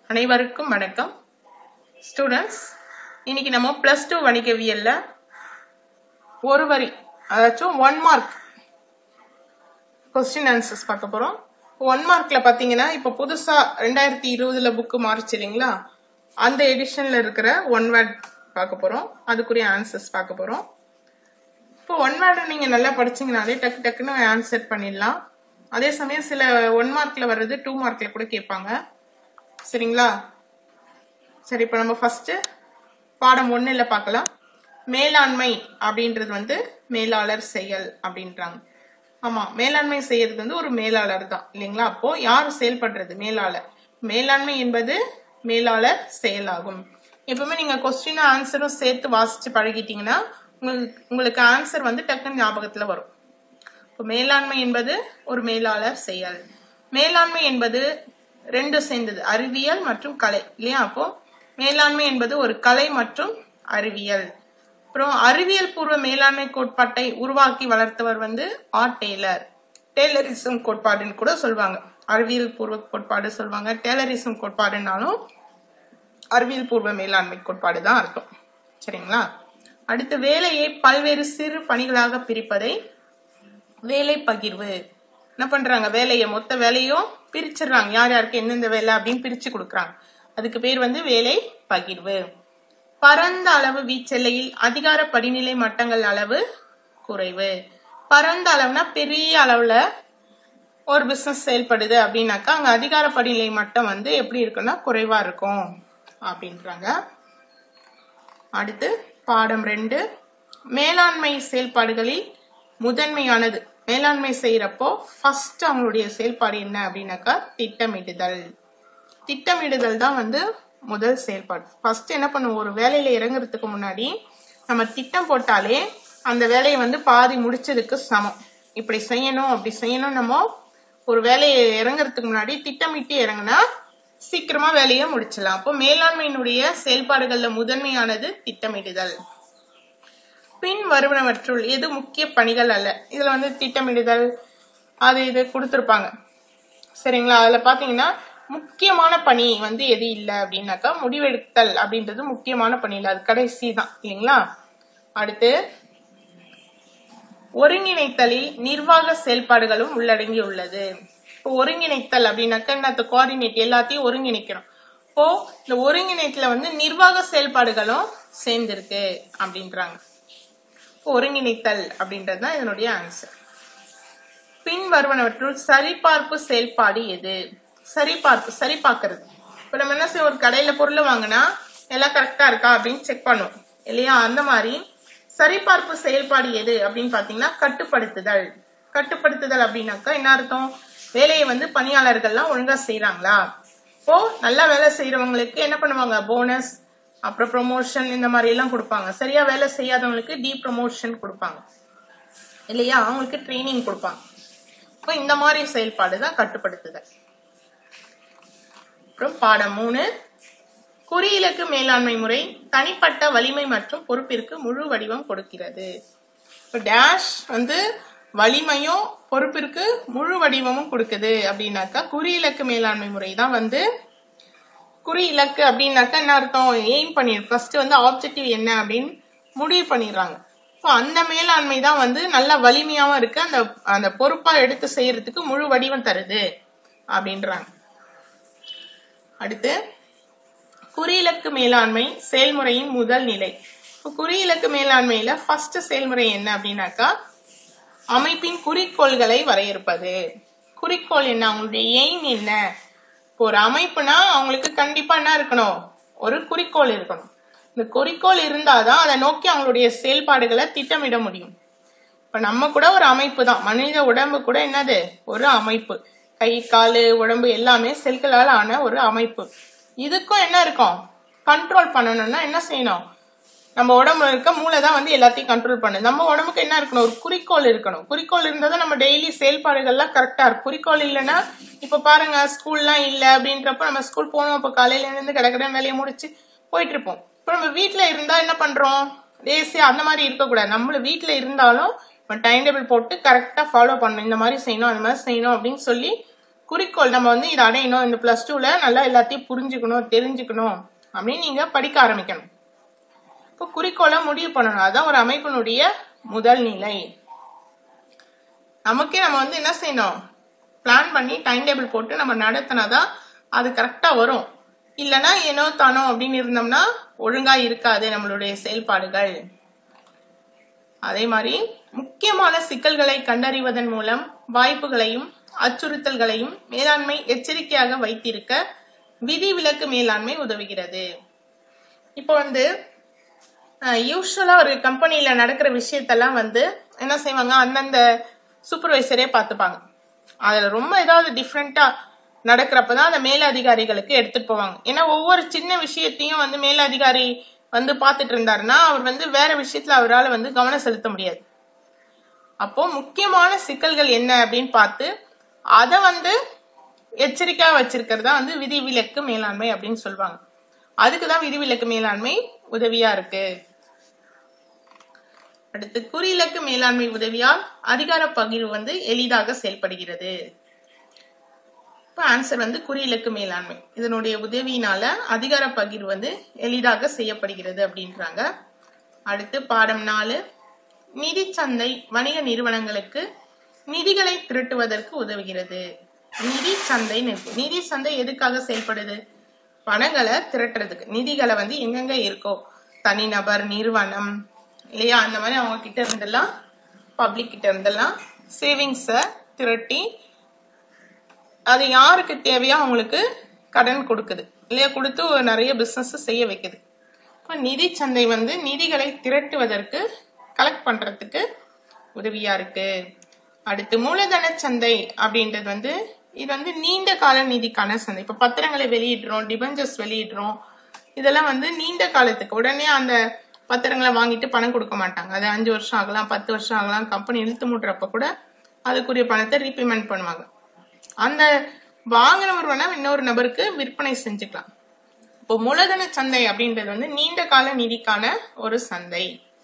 அனைவருக்கும் வணக்கம் ஸ்டூடெண்ட்ஸ் இன்னைக்கு நம்ம பிளஸ் டூ வணிகவியல்ல ஒரு வரி அதாச்சும் ஒன் மார்க் கொஸ்டின் ஆன்சர்ஸ் பார்க்க போறோம் ஒன் மார்க்ல பாத்தீங்கன்னா இப்ப புதுசா ரெண்டாயிரத்தி இருபதுல புக்கு மாறிச்சு இல்லைங்களா அந்த எடிஷன்ல இருக்கிற ஒன் வேர்ட் பார்க்க போறோம் அதுக்குரிய ஆன்சர்ஸ் பார்க்க போறோம் இப்போ ஒன் வேர்டு நீங்க நல்லா படிச்சீங்கனாலே டக்கு டக்குன்னு ஆன்சர் பண்ணிடலாம் அதே சமயம் சில ஒன் மார்க்ல வர்றது டூ மார்க்ல கூட கேட்பாங்க சரிங்களா சரி இப்போ நம்ம ஃபர்ஸ்ட் பாடம் ஒண்ணுல பார்க்கலாம் மேலாண்மை அப்படின்றது வந்து மேலாளர் செயல் அப்படின்றாங்க ஆமா மேலாண்மை செய்யறது வந்து ஒரு மேலாளர் தான் இல்லைங்களா அப்போ யார் செயல்படுறது மேலாளர் மேலாண்மை என்பது மேலாளர் செயலாகும் எப்பவுமே நீங்க கொஸ்டினும் ஆன்சரும் சேர்த்து வாசிச்சு பழகிட்டீங்கன்னா உங்களுக்கு உங்களுக்கு ஆன்சர் வந்து டக்குன்னு ஞாபகத்துல வரும் இப்போ மேலாண்மை என்பது ஒரு மேலாளர் செயல் மேலாண்மை என்பது ரெண்டு சேர்ந்தது அறிவியல் மற்றும் கலை இல்லையா அப்போ மேலாண்மை என்பது ஒரு கலை மற்றும் அறிவியல் அப்புறம் அறிவியல் பூர்வ மேலாண்மை கோட்பாட்டை உருவாக்கி வளர்த்தவர் வந்து ஆர் டெய்லர் டேலரிசம் கோட்பாடுன்னு கூட சொல்லுவாங்க அறிவியல் பூர்வ கோட்பாடு சொல்லுவாங்க டேலரிசம் கோட்பாடுனாலும் அறிவியல் பூர்வ மேலாண்மை கோட்பாடு தான் அர்த்தம் சரிங்களா அடுத்து வேலையை பல்வேறு சிறு பணிகளாக பிரிப்பதை வேலை பகிர்வு என்ன பண்றாங்க வேலையை மொத்த வேலையும் பிரிச்சிடுறாங்க யார் யாருக்கு எந்தெந்த வேலை அப்படின்னு பிரிச்சு கொடுக்குறாங்க அதுக்கு பேர் வந்து வேலை பகிர்வு பரந்த அளவு வீச்செல்லையில் அதிகார படிநிலை மட்டங்கள் அளவு குறைவு பரந்த அளவுனா பெரிய அளவுல ஒரு பிசினஸ் செயல்படுது அப்படின்னாக்கா அங்க அதிகார படிநிலை மட்டம் வந்து எப்படி இருக்குன்னா குறைவா இருக்கும் அப்படின்றாங்க அடுத்து பாடம் ரெண்டு மேலாண்மை செயல்பாடுகளில் முதன்மையானது மேலாண்மை செய்யறப்போ ஃபர்ஸ்ட் அவங்களுடைய செயல்பாடு என்ன அப்படின்னாக்கா திட்டமிடுதல் திட்டமிடுதல் தான் வந்து முதல் செயல்பாடு ஃபர்ஸ்ட் என்ன பண்ணுவோம் ஒரு வேலையில இறங்குறதுக்கு முன்னாடி நம்ம திட்டம் போட்டாலே அந்த வேலையை வந்து பாதி முடிச்சதுக்கு சமம் இப்படி செய்யணும் அப்படி செய்யணும் நம்ம ஒரு வேலையை இறங்குறதுக்கு முன்னாடி திட்டமிட்டு இறங்குனா சீக்கிரமா வேலையை முடிச்சலாம் அப்போ மேலாண்மையினுடைய செயல்பாடுகள்ல முதன்மையானது திட்டமிடுதல் பின் வருவனவற்றுள் எது முக்கிய பணிகள் அல்ல இதுல வந்து திட்டமிடுதல் அது இது கொடுத்துருப்பாங்க சரிங்களா அதுல பாத்தீங்கன்னா முக்கியமான பணி வந்து எது இல்லை அப்படின்னாக்கா முடிவெடுத்தல் அப்படின்றது முக்கியமான பணி இல்லை அது கடைசி தான் இல்லைங்களா அடுத்து ஒருங்கிணைத்தலில் நிர்வாக செயல்பாடுகளும் உள்ளடங்கி உள்ளது இப்போ ஒருங்கிணைத்தல் அப்படின்னாக்கா என்ன கோஆர்டினேட் எல்லாத்தையும் ஒருங்கிணைக்கிறோம் இப்போ இந்த ஒருங்கிணைத்துல வந்து நிர்வாக செயல்பாடுகளும் சேர்ந்திருக்கு அப்படின்றாங்க ஒருங்கிணைத்தல் அப்படின்றது தான் இதனுடைய ஆன்சர் பின் வருவனவற்றுள் சரிபார்ப்பு செயல்பாடு எது சரிபார்ப்பு சரி பார்க்கறது இப்ப நம்ம என்ன செய்வோம் ஒரு கடையில பொருளை வாங்கினா எல்லாம் கரெக்டா இருக்கா அப்படின்னு செக் பண்ணுவோம் இல்லையா அந்த மாதிரி சரிபார்ப்பு செயல்பாடு எது அப்படின்னு பாத்தீங்கன்னா கட்டுப்படுத்துதல் கட்டுப்படுத்துதல் அப்படின்னாக்கா என்ன அர்த்தம் வேலையை வந்து பணியாளர்கள்லாம் ஒழுங்கா செய்யறாங்களா இப்போ நல்லா வேலை செய்யறவங்களுக்கு என்ன பண்ணுவாங்க போனஸ் அப்புறம் ப்ரொமோஷன் இந்த மாதிரி எல்லாம் கொடுப்பாங்க சரியா வேலை செய்யாதவங்களுக்கு டி ப்ரொமோஷன் கொடுப்பாங்க இல்லையா அவங்களுக்கு ட்ரைனிங் கொடுப்பாங்க இப்போ இந்த மாதிரி செயல்பாடு தான் கட்டுப்படுத்துதல் அப்புறம் பாடம் மூணு குறியிலக்கு மேலாண்மை முறை தனிப்பட்ட வலிமை மற்றும் பொறுப்பிற்கு முழு வடிவம் கொடுக்கிறது இப்போ டேஷ் வந்து வலிமையும் பொறுப்பிற்கு முழு வடிவமும் கொடுக்குது அப்படின்னாக்கா குறியிலக்கு மேலாண்மை முறை தான் வந்து குறி இலக்கு அப்படின்னாக்கா என்ன அர்த்தம் எய்ம் பண்ணி ஃபர்ஸ்ட் வந்து ஆப்ஜெக்டிவ் என்ன அப்படின்னு முடிவு பண்ணிடுறாங்க ஸோ அந்த மேலாண்மை தான் வந்து நல்ல வலிமையாவும் இருக்கு அந்த அந்த பொறுப்பா எடுத்து செய்யறதுக்கு முழு வடிவம் தருது அப்படின்றாங்க அடுத்து குறியிலக்கு மேலாண்மை செயல்முறையின் முதல் நிலை இப்போ குறியிலக்கு மேலாண்மையில ஃபர்ஸ்ட் செயல்முறை என்ன அப்படின்னாக்கா அமைப்பின் குறிக்கோள்களை வரையறுப்பது குறிக்கோள் என்ன அவங்களுடைய எய்ம் என்ன இப்போ ஒரு அமைப்புனா அவங்களுக்கு கண்டிப்பா என்ன இருக்கணும் ஒரு குறிக்கோள் இருக்கணும் இந்த குறிக்கோள் இருந்தாதான் அதை நோக்கி அவங்களுடைய செயல்பாடுகளை திட்டமிட முடியும் இப்ப நம்ம கூட ஒரு அமைப்பு தான் மனித உடம்பு கூட என்னது ஒரு அமைப்பு கை காலு உடம்பு எல்லாமே செல்களால் ஆன ஒரு அமைப்பு இதுக்கும் என்ன இருக்கும் கண்ட்ரோல் பண்ணணும்னா என்ன செய்யணும் நம்ம உடம்புல இருக்க மூளை தான் வந்து எல்லாத்தையும் கண்ட்ரோல் பண்ணுது நம்ம உடம்புக்கு என்ன இருக்கணும் ஒரு குறிக்கோள் இருக்கணும் குறிக்கோள் இருந்தா தான் நம்ம டெய்லி செயல்பாடுகள்லாம் கரெக்டா இருக்கும் குறிக்கோள் இல்லைன்னா இப்ப பாருங்க ஸ்கூல்லாம் இல்ல அப்படின்றப்ப நம்ம ஸ்கூல் போனோம் அப்ப காலையில இருந்து கடற்கடன் வேலையை முடிச்சு போயிட்டு இருப்போம் இப்ப நம்ம வீட்டுல இருந்தா என்ன பண்றோம் டேசி அந்த மாதிரி இருக்கக்கூடாது நம்மள வீட்டுல இருந்தாலும் டைம் டேபிள் போட்டு கரெக்டா ஃபாலோ பண்ணணும் இந்த மாதிரி செய்யணும் அந்த மாதிரி செய்யணும் அப்படின்னு சொல்லி குறிக்கோள் நம்ம வந்து இதை அடையணும் இந்த பிளஸ் டூல நல்லா எல்லாத்தையும் புரிஞ்சுக்கணும் தெரிஞ்சுக்கணும் அப்படின்னு நீங்க படிக்க ஆரம்பிக்கணும் இப்போ குறிக்கோளை முடிவு பண்ணணும் அதான் ஒரு அமைப்பினுடைய முதல் நிலை நமக்கே நம்ம வந்து என்ன செய்யணும் பிளான் பண்ணி டைம் டேபிள் போட்டு நம்ம நடத்தினாதான் அது கரெக்டா வரும் இல்லைன்னா ஏனோ தானோ அப்படின்னு இருந்தோம்னா ஒழுங்கா இருக்காது நம்மளுடைய செயல்பாடுகள் அதே மாதிரி முக்கியமான சிக்கல்களை கண்டறிவதன் மூலம் வாய்ப்புகளையும் அச்சுறுத்தல்களையும் மேலாண்மை எச்சரிக்கையாக வைத்திருக்க விதிவிலக்கு மேலாண்மை உதவுகிறது இப்போ வந்து யூஸ்வலா ஒரு கம்பெனில நடக்கிற விஷயத்தெல்லாம் வந்து என்ன செய்வாங்க அந்தந்த சூப்பர்வைசரே பார்த்துப்பாங்க அதுல ரொம்ப ஏதாவது டிஃப்ரெண்டா நடக்கிறப்பதான் அந்த மேலதிகாரிகளுக்கு எடுத்துட்டு போவாங்க ஏன்னா ஒவ்வொரு சின்ன விஷயத்தையும் வந்து மேலதிகாரி வந்து பார்த்துட்டு இருந்தாருன்னா அவர் வந்து வேற விஷயத்துல அவரால் வந்து கவனம் செலுத்த முடியாது அப்போ முக்கியமான சிக்கல்கள் என்ன அப்படின்னு பார்த்து அதை வந்து எச்சரிக்கையா வச்சிருக்கிறதா வந்து விதிவிலக்கு மேலாண்மை அப்படின்னு சொல்லுவாங்க அதுக்குதான் விதிவிலக்கு மேலாண்மை உதவியா இருக்கு அடுத்து குறியிலக்கு மேலாண்மை உதவியால் அதிகார பகிர்வு வந்து எளிதாக செயல்படுகிறது இப்போ ஆன்சர் வந்து குறியிலக்கு மேலாண்மை இதனுடைய உதவியினால அதிகார பகிர்வு வந்து எளிதாக செய்யப்படுகிறது அப்படின்றாங்க அடுத்து பாடம் நாலு நிதி சந்தை வணிக நிறுவனங்களுக்கு நிதிகளை திரட்டுவதற்கு உதவுகிறது நிதி சந்தை நிதி சந்தை எதுக்காக செயல்படுது பணங்களை திரட்டுறதுக்கு நிதிகளை வந்து எங்கெங்க இருக்கோ தனிநபர் நிறுவனம் இல்லையா அந்த மாதிரி அவங்க கிட்ட இருந்தெல்லாம் பப்ளிக் கிட்ட இருந்தெல்லாம் சேவிங்ஸை திரட்டி அது யாருக்கு தேவையோ அவங்களுக்கு கடன் கொடுக்குது இல்லையா கொடுத்து நிறைய பிசினஸ் செய்ய வைக்குது இப்போ நிதி சந்தை வந்து நிதிகளை திரட்டுவதற்கு கலெக்ட் பண்றதுக்கு உதவியா இருக்கு அடுத்து மூலதன சந்தை அப்படின்றது வந்து இது வந்து நீண்ட கால நிதிக்கான சந்தை இப்ப பத்திரங்களை வெளியிடுறோம் டிபெஞ்சர்ஸ் வெளியிடுறோம் இதெல்லாம் வந்து நீண்ட காலத்துக்கு உடனே அந்த பத்திரங்களை வாங்கிட்டு பணம் கொடுக்க மாட்டாங்க அது அஞ்சு வருஷம் ஆகலாம் பத்து வருஷம் ஆகலாம் கம்பெனி இழுத்து மூட்டுறப்ப கூட அதுக்குரிய பணத்தை ரீபேமெண்ட் பண்ணுவாங்க அந்த வாங்கினவர் வேணா இன்னொரு நபருக்கு விற்பனை செஞ்சுக்கலாம் இப்போ மூலதன சந்தை அப்படின்றது வந்து நீண்ட கால நிதிக்கான ஒரு சந்தை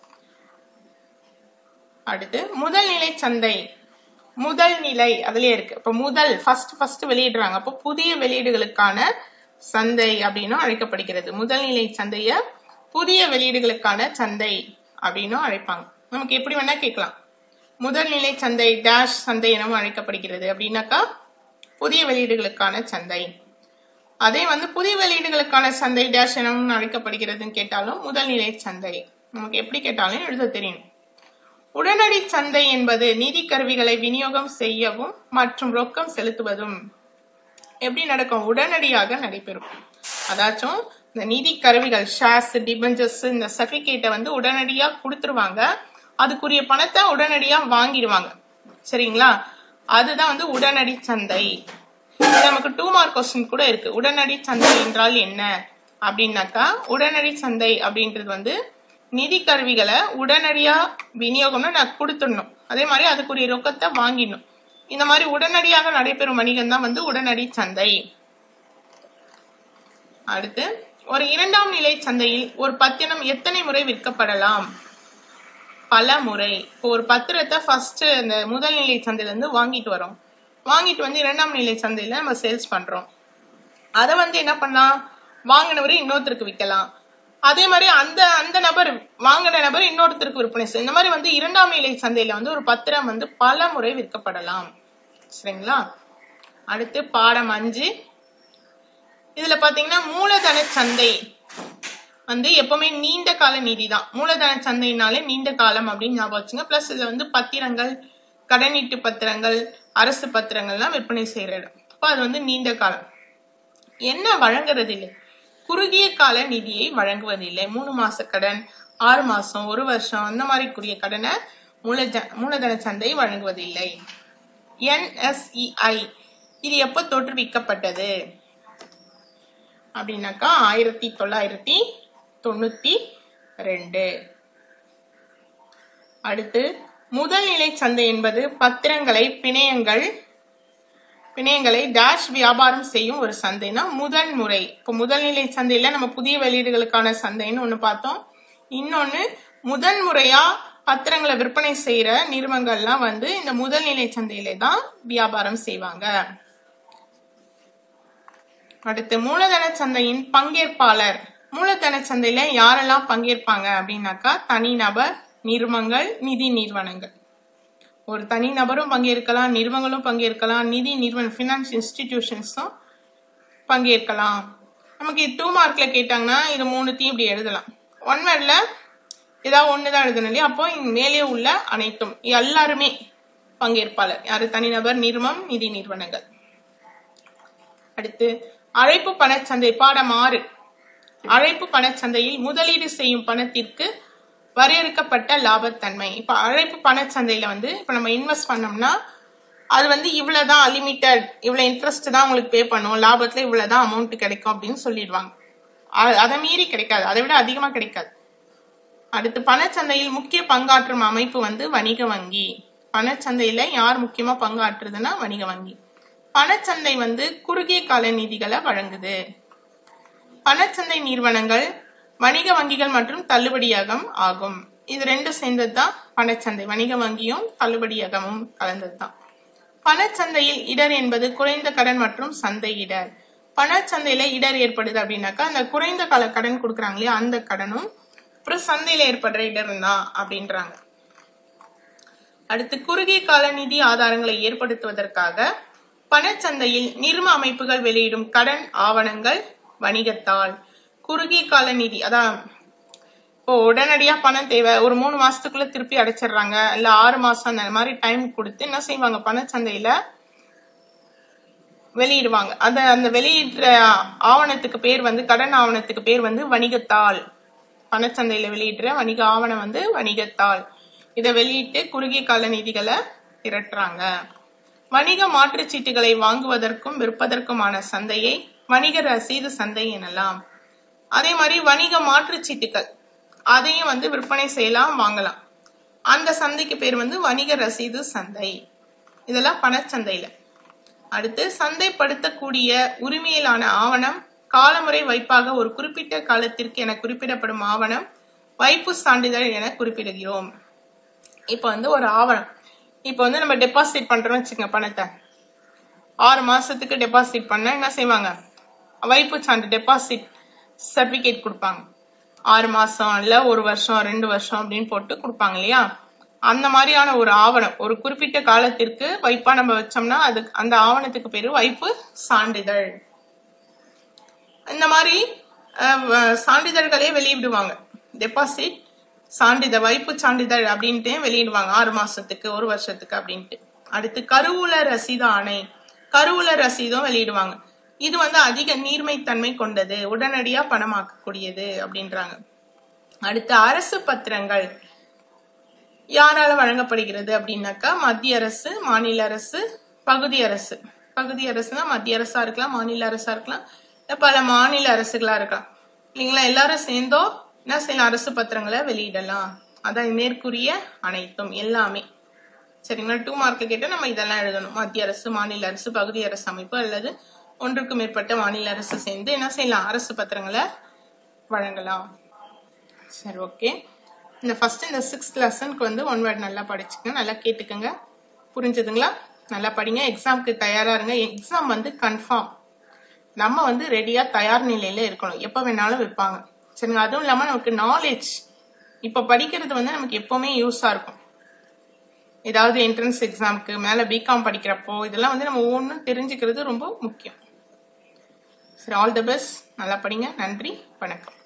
அடுத்து முதல் நிலை சந்தை முதல் நிலை அதுலயே இருக்கு இப்ப முதல் ஃபர்ஸ்ட் ஃபர்ஸ்ட் வெளியிடுறாங்க அப்போ புதிய வெளியீடுகளுக்கான சந்தை அப்படின்னும் அழைக்கப்படுகிறது முதல் நிலை சந்தைய புதிய வெளியீடுகளுக்கான சந்தை அப்படின்னும் அழைப்பாங்க நமக்கு எப்படி வேணா கேட்கலாம் முதல் நிலை சந்தை டேஷ் சந்தை எனவும் அழைக்கப்படுகிறது அப்படின்னாக்கா புதிய வெளியீடுகளுக்கான சந்தை அதே வந்து புதிய வெளியீடுகளுக்கான சந்தை டேஷ் எனவும் அழைக்கப்படுகிறதுன்னு கேட்டாலும் முதல் நிலை சந்தை நமக்கு எப்படி கேட்டாலும் எழுத தெரியும் உடனடி சந்தை என்பது நிதி கருவிகளை விநியோகம் செய்யவும் மற்றும் ரொக்கம் செலுத்துவதும் எப்படி நடக்கும் உடனடியாக நடைபெறும் அதாச்சும் இந்த நிதி கருவிகள் ஷேர்ஸ் டிபெஞ்சர்ஸ் இந்த சர்டிபிகேட்டை வந்து உடனடியா கொடுத்துருவாங்க அதுக்குரிய பணத்தை உடனடியா வாங்கிடுவாங்க சரிங்களா அதுதான் வந்து உடனடி சந்தை நமக்கு டூ மார்க் கொஸ்டின் கூட இருக்கு உடனடி சந்தை என்றால் என்ன அப்படின்னாக்கா உடனடி சந்தை அப்படின்றது வந்து நிதி கருவிகளை உடனடியா விநியோகம்னு நான் கொடுத்துடணும் அதே மாதிரி அதுக்குரிய ரொக்கத்தை வாங்கிடணும் இந்த மாதிரி உடனடியாக நடைபெறும் வணிகம் தான் வந்து உடனடி சந்தை அடுத்து ஒரு இரண்டாம் நிலை சந்தையில் ஒரு பத்திரம் எத்தனை முறை விற்கப்படலாம் பல முறை இப்போ ஒரு பத்திரத்தை ஃபர்ஸ்ட் அந்த முதல் நிலை சந்தையில இருந்து வாங்கிட்டு வரோம் வாங்கிட்டு வந்து இரண்டாம் நிலை சந்தையில நம்ம சேல்ஸ் பண்றோம் அதை வந்து என்ன பண்ணலாம் வாங்கினவரு இன்னொருத்தருக்கு விற்கலாம் அதே மாதிரி அந்த அந்த நபர் வாங்கின நபர் இன்னொருத்தருக்கு விற்பனை செய்யும் இந்த மாதிரி வந்து இரண்டாம் நிலை சந்தையில வந்து ஒரு பத்திரம் வந்து பல முறை விற்கப்படலாம் சரிங்களா அடுத்து பாடம் அஞ்சு இதுல பாத்தீங்கன்னா மூலதன சந்தை வந்து எப்பவுமே நீண்ட கால நிதி தான் மூலதன சந்தைனாலே நீண்ட காலம் அப்படின்னு ஞாபகம் வச்சுங்க பிளஸ் இதுல வந்து பத்திரங்கள் கடனீட்டு பத்திரங்கள் அரசு பத்திரங்கள்லாம் விற்பனை செய்யற இடம் அப்ப அது வந்து நீண்ட காலம் என்ன வழங்குறது இல்லை குறுகிய கால நிதியை வழங்குவதில்லை மூணு மாச கடன் ஆறு மாசம் ஒரு வருஷம் அந்த மாதிரிக்குரிய கடனை மூலஜ மூலதன சந்தை வழங்குவதில்லை என்எஸ்இஐ இது எப்ப தோற்றுவிக்கப்பட்டது அப்படின்னாக்கா ஆயிரத்தி தொள்ளாயிரத்தி தொண்ணூத்தி ரெண்டு அடுத்து முதல் நிலை சந்தை என்பது பத்திரங்களை பிணையங்கள் பிணையங்களை டேஷ் வியாபாரம் செய்யும் ஒரு சந்தைனா முதல் முறை இப்போ முதல் நிலை சந்தையில நம்ம புதிய வெளியீடுகளுக்கான சந்தைன்னு ஒண்ணு பார்த்தோம் இன்னொன்னு முதன் முறையா பத்திரங்களை விற்பனை செய்யற நிறுவனங்கள்லாம் வந்து இந்த முதல் நிலை சந்தையில தான் வியாபாரம் செய்வாங்க அடுத்து மூலதன சந்தையின் பங்கேற்பாளர் மூலதன சந்தையில யாரெல்லாம் பங்கேற்பாங்க அப்படின்னாக்கா தனிநபர் நிறுவனங்கள் நிதி நிறுவனங்கள் ஒரு தனி நபரும் பங்கேற்கலாம் நிறுவனங்களும் பங்கேற்கலாம் நிதி நிறுவனம் ஃபினான்ஸ் இன்ஸ்டிடியூஷன்ஸும் பங்கேற்கலாம் நமக்கு டூ மார்க்ல கேட்டாங்கன்னா இது மூணுத்தையும் இப்படி எழுதலாம் ஒன் வேர்ட்ல ஏதாவது ஒன்று தான் எழுதணும் இல்லையா அப்போ இங்க மேலே உள்ள அனைத்தும் எல்லாருமே பங்கேற்பாளர் யாரு தனிநபர் நிறுவனம் நிதி நிறுவனங்கள் அடுத்து அழைப்பு பணச்சந்தை பாடம் ஆறு அழைப்பு பணச்சந்தையில் முதலீடு செய்யும் பணத்திற்கு வரையறுக்கப்பட்ட லாபத்தன்மை இப்ப அழைப்பு பணச்சந்தையில வந்து இப்ப நம்ம இன்வெஸ்ட் பண்ணோம்னா அது வந்து இவ்வளவுதான் லிமிட்டட் இவ்வளவு இன்ட்ரெஸ்ட் தான் உங்களுக்கு பே பண்ணும் லாபத்துல இவ்வளவுதான் அமௌண்ட் கிடைக்கும் அப்படின்னு சொல்லிடுவாங்க அ- அதை மீறி கிடைக்காது அதை விட அதிகமா கிடைக்காது அடுத்து பணச்சந்தையில் முக்கிய பங்காற்றும் அமைப்பு வந்து வணிக வங்கி பணச்சந்தையில யார் முக்கியமா பங்காற்றுதுன்னா வணிக வங்கி பணச்சந்தை வந்து குறுகிய கால நிதிகளை வழங்குது பணச்சந்தை நிறுவனங்கள் வணிக வங்கிகள் மற்றும் தள்ளுபடியகம் ஆகும் இது ரெண்டும் சேர்ந்தது தான் பணச்சந்தை வணிக வங்கியும் தள்ளுபடியகமும் கலந்தது தான் பணச்சந்தையில் இடர் என்பது குறைந்த கடன் மற்றும் சந்தை இடர் பணச்சந்தையில இடர் ஏற்படுது அப்படின்னாக்கா அந்த குறைந்த கால கடன் கொடுக்குறாங்க இல்லையா அந்த கடனும் அப்புறம் சந்தையில ஏற்படுற இடரும் தான் அப்படின்றாங்க அடுத்து குறுகிய கால நிதி ஆதாரங்களை ஏற்படுத்துவதற்காக பணச்சந்தையில் நிறுவ அமைப்புகள் வெளியிடும் கடன் ஆவணங்கள் வணிகத்தால் குறுகிய கால நிதி அதான் இப்போ உடனடியா பணம் தேவை ஒரு மூணு மாசத்துக்குள்ள திருப்பி அடைச்சிடுறாங்க இல்ல ஆறு மாசம் அந்த மாதிரி டைம் கொடுத்து என்ன செய்வாங்க பணச்சந்தையில வெளியிடுவாங்க அந்த அந்த வெளியிடுற ஆவணத்துக்கு பேர் வந்து கடன் ஆவணத்துக்கு பேர் வந்து வணிகத்தாள் பணச்சந்தையில வெளியிடுற வணிக ஆவணம் வந்து வணிகத்தாள் இதை வெளியிட்டு குறுகிய கால நிதிகளை திரட்டுறாங்க வணிக மாற்றுச் சீட்டுகளை வாங்குவதற்கும் விற்பதற்குமான சந்தையை வணிக ரசீது சந்தை எனலாம் அதே மாதிரி வணிக மாற்றுச் சீட்டுகள் அதையும் வந்து விற்பனை செய்யலாம் வாங்கலாம் அந்த சந்தைக்கு பேர் வந்து வணிக ரசீது சந்தை இதெல்லாம் பணச்சந்தையில அடுத்து சந்தைப்படுத்தக்கூடிய உரிமையிலான ஆவணம் காலமுறை வைப்பாக ஒரு குறிப்பிட்ட காலத்திற்கு என குறிப்பிடப்படும் ஆவணம் வைப்பு சான்றிதழ் என குறிப்பிடுகிறோம் இப்போ வந்து ஒரு ஆவணம் இப்போ வந்து நம்ம டெபாசிட் பண்றோம்னு வச்சுக்கோங்க பணத்தை ஆறு மாசத்துக்கு டெபாசிட் பண்ண என்ன செய்வாங்க வைப்பு சான்று டெபாசிட் சர்டிபிகேட் கொடுப்பாங்க ஆறு மாசம் இல்ல ஒரு வருஷம் ரெண்டு வருஷம் அப்படின்னு போட்டு கொடுப்பாங்க இல்லையா அந்த மாதிரியான ஒரு ஆவணம் ஒரு குறிப்பிட்ட காலத்திற்கு வைப்பா நம்ம வச்சோம்னா அது அந்த ஆவணத்துக்கு பேரு வைப்பு சான்றிதழ் இந்த மாதிரி அஹ், வ- சான்றிதழ்களே வெளியிடுவாங்க டெபாசிட் சான்றிதழ் வைப்பு சான்றிதழ் அப்படின்ட்டு வெளியிடுவாங்க ஆறு மாசத்துக்கு ஒரு வருஷத்துக்கு அப்படின்ட்டு அடுத்து கருவூல ரசீது ஆணை கருவூல ரசீதும் வெளியிடுவாங்க இது வந்து அதிக நீர்மைத்தன்மை கொண்டது உடனடியா பணமாக்கக்கூடியது அப்படின்றாங்க அடுத்து அரசு பத்திரங்கள் யாரால வழங்கப்படுகிறது அப்படின்னாக்கா மத்திய அரசு மாநில அரசு பகுதி அரசு பகுதி அரசுனா மத்திய அரசா இருக்கலாம் மாநில அரசா இருக்கலாம் இல்ல பல மாநில அரசுகளா இருக்கலாம் இல்லைங்களா எல்லாரும் சேர்ந்தோ என்ன செய்யலாம் அரசு பத்திரங்களை வெளியிடலாம் அதான் மேற்கூறிய அனைத்தும் எல்லாமே சரிங்களா டூ மார்க் கேட்டா நம்ம இதெல்லாம் எழுதணும் மத்திய அரசு மாநில அரசு பகுதி அரசு அமைப்பு அல்லது ஒன்றுக்கு மேற்பட்ட மாநில அரசு சேர்ந்து என்ன செய்யலாம் அரசு பத்திரங்களை வழங்கலாம் சரி ஓகே இந்த ஃபர்ஸ்ட் இந்த சிக்ஸ்த் லெசனுக்கு வந்து ஒன் வேர்ட் நல்லா படிச்சுக்கங்க நல்லா கேட்டுக்கங்க புரிஞ்சுதுங்களா நல்லா படிங்க எக்ஸாம்க்கு தயாரா இருங்க எக்ஸாம் வந்து கன்ஃபார்ம் நம்ம வந்து ரெடியா தயார் நிலையில இருக்கணும் எப்ப வேணாலும் வைப்பாங்க சரிங்க அதுவும் இல்லாம நமக்கு நாலேஜ் இப்ப படிக்கிறது வந்து நமக்கு எப்பவுமே யூஸா இருக்கும் ஏதாவது என்ட்ரன்ஸ் எக்ஸாம்க்கு மேல பிகாம் படிக்கிறப்போ இதெல்லாம் வந்து நம்ம ஒவ்வொன்றும் தெரிஞ்சுக்கிறது ரொம்ப முக்கியம் சரி ஆல் தி பெஸ்ட் நல்லா படிங்க நன்றி வணக்கம்